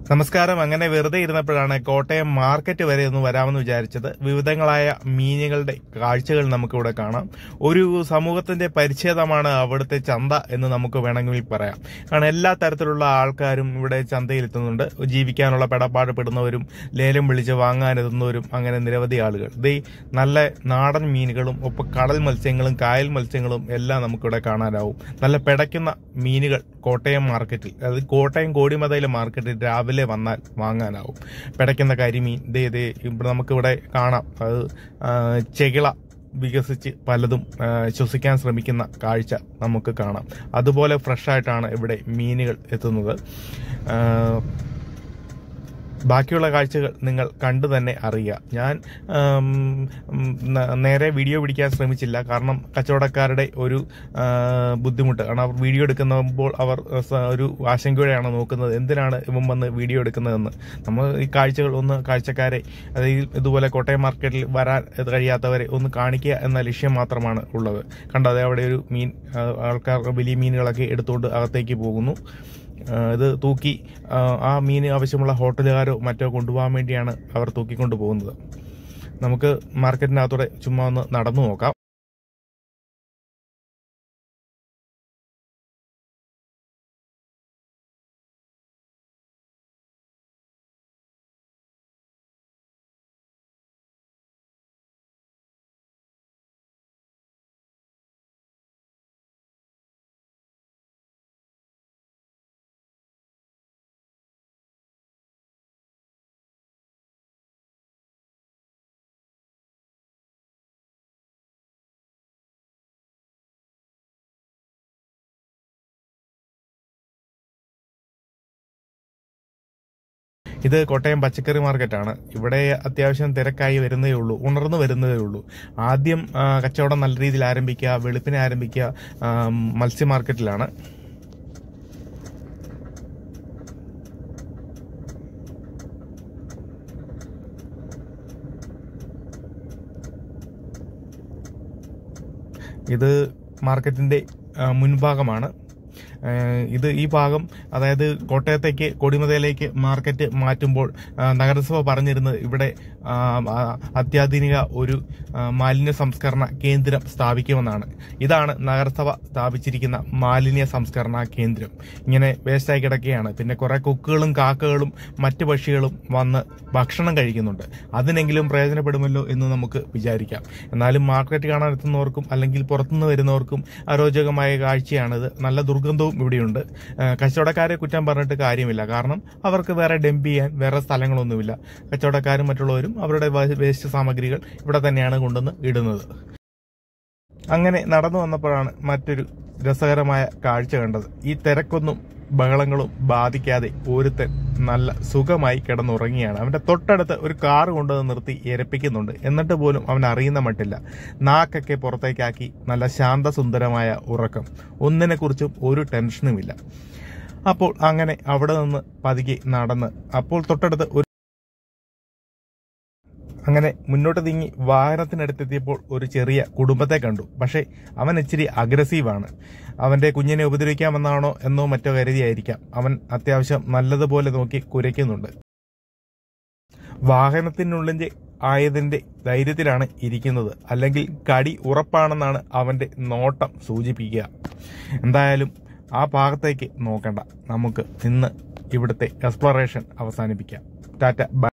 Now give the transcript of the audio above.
നമസ്കാരം അങ്ങനെ വെറുതെ ഇരുന്നപ്പോഴാണ് കോട്ടയം മാർക്കറ്റ് വരെ ഒന്ന് വരാമെന്ന് വിചാരിച്ചത് വിവിധങ്ങളായ മീനുകളുടെ കാഴ്ചകൾ നമുക്കിവിടെ കാണാം ഒരു സമൂഹത്തിന്റെ പരിച്ഛേദമാണ് അവിടുത്തെ ചന്ത എന്ന് നമുക്ക് വേണമെങ്കിൽ പറയാം കാരണം എല്ലാ തരത്തിലുള്ള ആൾക്കാരും ഇവിടെ ചന്തയിൽ എത്തുന്നുണ്ട് ജീവിക്കാനുള്ള പെടപ്പാട് പെടുന്നവരും ലേലം വിളിച്ച് വാങ്ങാനെത്തുന്നവരും അങ്ങനെ നിരവധി ആളുകൾ ഇത് നല്ല നാടൻ മീനുകളും ഒപ്പം കടൽ മത്സ്യങ്ങളും കായൽ മത്സ്യങ്ങളും എല്ലാം നമുക്കിവിടെ കാണാനാവും നല്ല പിടയ്ക്കുന്ന മീനുകൾ കോട്ടയം മാർക്കറ്റിൽ അതായത് കോട്ടയം കോടിമതയിലെ മാർക്കറ്റിൽ രാവിലെ വന്നാൽ വാങ്ങാനാവും പിടയ്ക്കുന്ന കരിമീൻ ദേ ദേ ഇവിടെ നമുക്കിവിടെ കാണാം അത് ആ, ചെകിള വികസിച്ച് പലതും ആ, ശ്വസിക്കാൻ ശ്രമിക്കുന്ന കാഴ്ച നമുക്ക് കാണാം അതുപോലെ ഫ്രഷായിട്ടാണ് ഇവിടെ മീനുകൾ എത്തുന്നത് ആ, ബാക്കിയുള്ള കാഴ്ചകൾ നിങ്ങൾ കണ്ടു തന്നെ അറിയുക ഞാൻ ഉം, ഉം, ന- നേരെ വീഡിയോ പിടിക്കാൻ ശ്രമിച്ചില്ല കാരണം കച്ചവടക്കാരുടെ ഒരു ആ, ബുദ്ധിമുട്ട് കാരണം അവർ വീഡിയോ എടുക്കുമ്പോൾ അവർ സ- ഒരു ആശങ്കയോടെയാണ് നോക്കുന്നത് എന്തിനാണ് ഇവൻ വന്ന് വീഡിയോ എടുക്കുന്നതെന്ന് നമ്മൾ ഈ കാഴ്ചകൾ ഒന്ന് കാഴ്ചക്കാരെ അതായത് ഇതുപോലെ കോട്ടയം മാർക്കറ്റിൽ വരാൻ കഴിയാത്തവരെ ഒന്ന് കാണിക്കുക എന്ന ലക്ഷ്യം മാത്രമാണ് ഉള്ളത് കണ്ടോ അതെ അവിടെ ഒരു മീൻ ആ, ആൾക്കാർ വലിയ മീനുകളൊക്കെ എടുത്തുകൊണ്ട് അകത്തേക്ക് പോകുന്നു ആ, ഇത് തൂക്കി ആ, ആ മീൻ ആവശ്യമുള്ള ഹോട്ടലുകാരോ മറ്റോ കൊണ്ടുപോകാൻ വേണ്ടിയാണ് അവർ തൂക്കിക്കൊണ്ട് പോകുന്നത് നമുക്ക് മാർക്കറ്റിനകത്തൂടെ ചുമ്മാ ഒന്ന് നടന്നു നോക്കാം ഇത് കോട്ടയം പച്ചക്കറി മാർക്കറ്റാണ് ഇവിടെ അത്യാവശ്യം തിരക്കായി വരുന്നതേ ഉള്ളൂ ഉണർന്നു വരുന്നതേ ഉള്ളൂ ആദ്യം ആ, കച്ചവടം നല്ല രീതിയിൽ ആരംഭിക്കുക വെളുപ്പിനെ ആരംഭിക്കുക ആ, മത്സ്യ മാർക്കറ്റിലാണ് ഇത് മാർക്കറ്റിന്റെ ആ, മുൻഭാഗമാണ് ആ, ഇത് ഈ ഭാഗം അതായത് കോട്ടയത്തേക്ക് കൊടിമതയിലേക്ക് മാർക്കറ്റ് മാറ്റുമ്പോൾ ആ, നഗരസഭ പറഞ്ഞിരുന്നത് ഇവിടെ ആ, ആ, അത്യാധുനിക ഒരു ആ, മാലിന്യ സംസ്കരണ കേന്ദ്രം സ്ഥാപിക്കുമെന്നാണ് ഇതാണ് നഗരസഭ സ്ഥാപിച്ചിരിക്കുന്ന മാലിന്യ സംസ്കരണ കേന്ദ്രം ഇങ്ങനെ വേസ്റ്റായി കിടക്കുകയാണ് പിന്നെ കുറെ കൊക്കുകളും കാക്കകളും മറ്റു പക്ഷികളും വന്ന് ഭക്ഷണം കഴിക്കുന്നുണ്ട് അതിനെങ്കിലും പ്രയോജനപ്പെടുമല്ലോ എന്ന് നമുക്ക് വിചാരിക്കാം എന്നാലും മാർക്കറ്റ് കാണാൻ എത്തുന്നവർക്കും അല്ലെങ്കിൽ പുറത്തുനിന്ന് വരുന്നവർക്കും അരോചകമായ കാഴ്ചയാണിത് നല്ല ദുർഗന്ധവും ഇവിടെയുണ്ട് ആ, കച്ചവടക്കാരെ കുറ്റം പറഞ്ഞിട്ട് കാര്യമില്ല കാരണം അവർക്ക് വേറെ ഡംപ് ചെയ്യാൻ വേറെ സ്ഥലങ്ങളൊന്നുമില്ല കച്ചവടക്കാരും മറ്റുള്ളവരും അവരുടെ വേസ്റ്റ് സാമഗ്രികൾ ഇവിടെ തന്നെയാണ് കൊണ്ടുവന്ന് ഇടുന്നത് അങ്ങനെ നടന്നു വന്നപ്പോഴാണ് മറ്റൊരു രസകരമായ കാഴ്ച കണ്ടത് ഈ തിരക്കൊന്നും ബഹളങ്ങളും ബാധിക്കാതെ ഒരുത്തൻ നല്ല സുഖമായി കിടന്നുറങ്ങിയാണ് അവന്റെ തൊട്ടടുത്ത് ഒരു കാർ കൊണ്ടുവന്ന് നിർത്തി എരപ്പിക്കുന്നുണ്ട് എന്നിട്ട് പോലും അവൻ അറിയുന്ന മട്ടില്ല നാക്കൊക്കെ പുറത്തേക്കാക്കി നല്ല ശാന്തസുന്ദരമായ ഉറക്കം ഒന്നിനെ കുറിച്ചും ഒരു ടെൻഷനുമില്ല അപ്പോൾ അങ്ങനെ അവിടെ നിന്ന് പതുക്കെ നടന്ന് അപ്പോൾ തൊട്ടടുത്ത് ഒരു അങ്ങനെ മുന്നോട്ട് നീങ്ങി വാഹനത്തിനടുത്തെത്തിയപ്പോൾ ഒരു ചെറിയ കുടുംബത്തെ കണ്ടു പക്ഷേ അവൻ ഇച്ചിരി അഗ്രസീവാണ് അവന്റെ കുഞ്ഞിനെ ഉപദ്രവിക്കാമെന്നാണോ എന്നോ മറ്റോ കരുതിയായിരിക്കാം അവൻ അത്യാവശ്യം നല്ലതുപോലെ നോക്കി കുരയ്ക്കുന്നുണ്ട് വാഹനത്തിനുള്ളിന്റെ ആയതിന്റെ ധൈര്യത്തിലാണ് ഇരിക്കുന്നത് അല്ലെങ്കിൽ കടി ഉറപ്പാണെന്നാണ് അവന്റെ നോട്ടം സൂചിപ്പിക്കുക എന്തായാലും ആ ഭാഗത്തേക്ക് നോക്കണ്ട നമുക്ക് ഇന്ന് ഇവിടുത്തെ എക്സ്പ്ലോറേഷൻ അവസാനിപ്പിക്കാം ടാറ്റ ബൈ